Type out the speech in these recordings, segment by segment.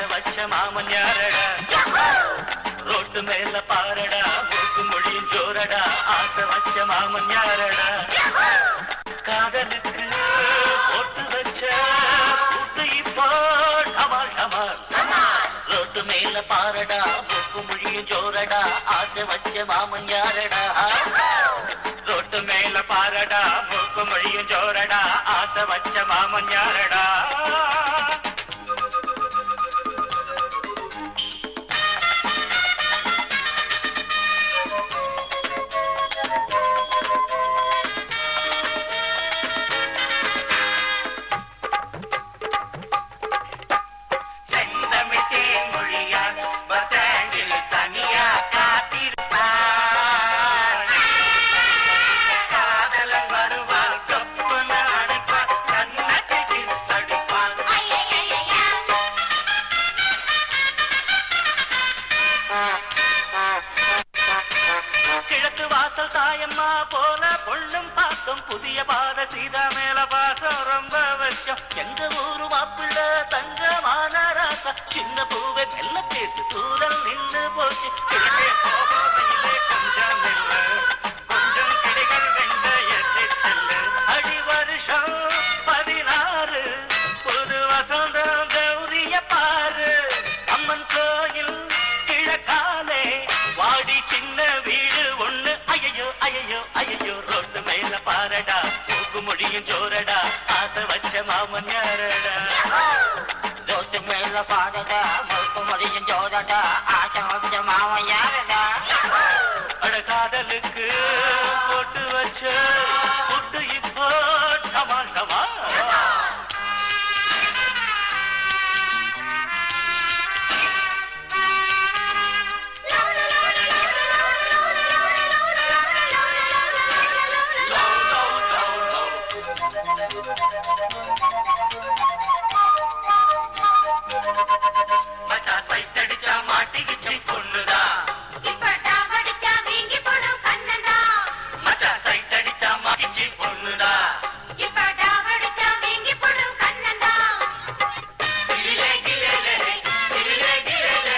வச்ச மாமன் யாரடா ரோட்டு மேல பாரடா மூக்கு மொழியும் ஜோரடா ஆசை வச்ச மாமன் யாரடா காதலுக்கு போட்டு வச்ச கூட்டு இப்போ டமால் டமால் ரோட்டு மேல பாரடா மூக்கு மொழியும் ஜோரடா ஆசை வச்ச மாமன் யாரடா ரோட்டு மேல பாரடா மூக்கு மொழியும் ஜோரடா ஆசை வச்ச மாமன் யாரடா செந்தமிழ் மொழியால் பத்தாண்டில் தனியா காத்திருப்பார் காதலன் வருவான் கப்பல அடிப்பான் கண்ணத்தை கிஸ் அடிப்பான் கிழக்கு வாசல் தாயம்மா போல பொண்ணும் பார்த்தோம் புதிய பாத சீதா மேல பாசம் ரொம்ப வச்சோம் எங்க ஊரு மாப்பிள்ள தங்கமான ராசா சின்ன பூவை மெல்ல பேசு தூரம் நின்று போச்சு கிழக்கே போகையிலே கொஞ்சம் நில்ல கொஞ்சம் கிளிகள் வெண்ட எட்டி செல்லு அடி வருஷம் பதினாறு புது வசந்தம் கௌரிய பாரு அம்மன் கோயில் கிழக்காலே வாடி சின்ன வீடு ஒண்ணு ஐயோ ஐயோ ஐயோ ரோட்டு மேல பாரடா மூக்கு முடியும் ஜோரடா ஆசை வச்ச மாமன் யாரடா ரோட்டு மேல பாடுடா மூக்கு முடியும் ஜோதடா ஆசை வச்ச மாமன் யாரடா அட காதலுக்கு போட்டு வச்ச புட்டு இப்போ டமால் டமா மச்சா சைட் அடிச்சா மாட்டிக்கிச்சு பொண்ணுதா மச்சா சைட் அடிச்சா மாட்டிச்சு பொண்ணுதா சிலிலே கிலேலே, சிலிலே கிலேலே.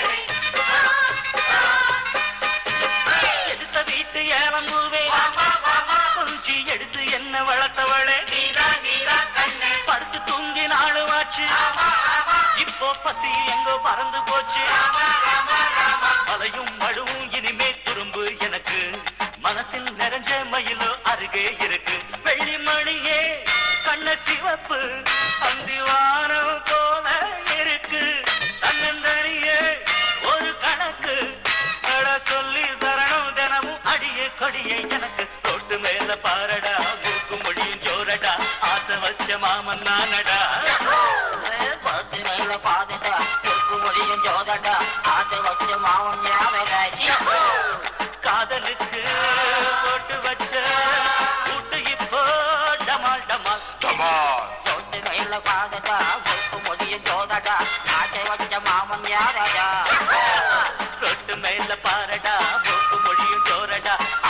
எடுத்த வீட்டு ஏலம்பூவே கொஞ்சி எடுத்து என்ன வளர்த்தவளே படுத்து தூங்கி நாளுமாச்சு இப்போ பசி எங்கோ பறந்து போச்சு மலையும் மழுவும் இனிமே துரும்பு எனக்கு மனசில் நிறைஞ்ச மயிலோ அருகே இருக்கு வெள்ளி மணியே கண்ண சிவப்பு அந்திவானம் போல இருக்கு தன்னந்தனியே ஒரு கணக்கு அட சொல்லி தரணும் தினமும் அடியே கொடியே எனக்கு தொட்டு மேல பாரடா மூக்கு முடியும் ஜோரடா ஆசை வச்ச மாமன் நானடா ரோட்டு மேல பாடுடா மூக்கு முடியும் ஜோதடா ஆசை வச்ச மாமன் யாரடா காதலுக்கு போட்டு வச்ச கூட்டு இப்போ டமால் டமால் ரோட்டு மேல பாடுடா மூக்கு முடியும் ஜோதடா ஆசை வச்ச மாமன் யாரடா ரொட்டு மேல பாரடா மூக்கு மொழியும் ஜோரடா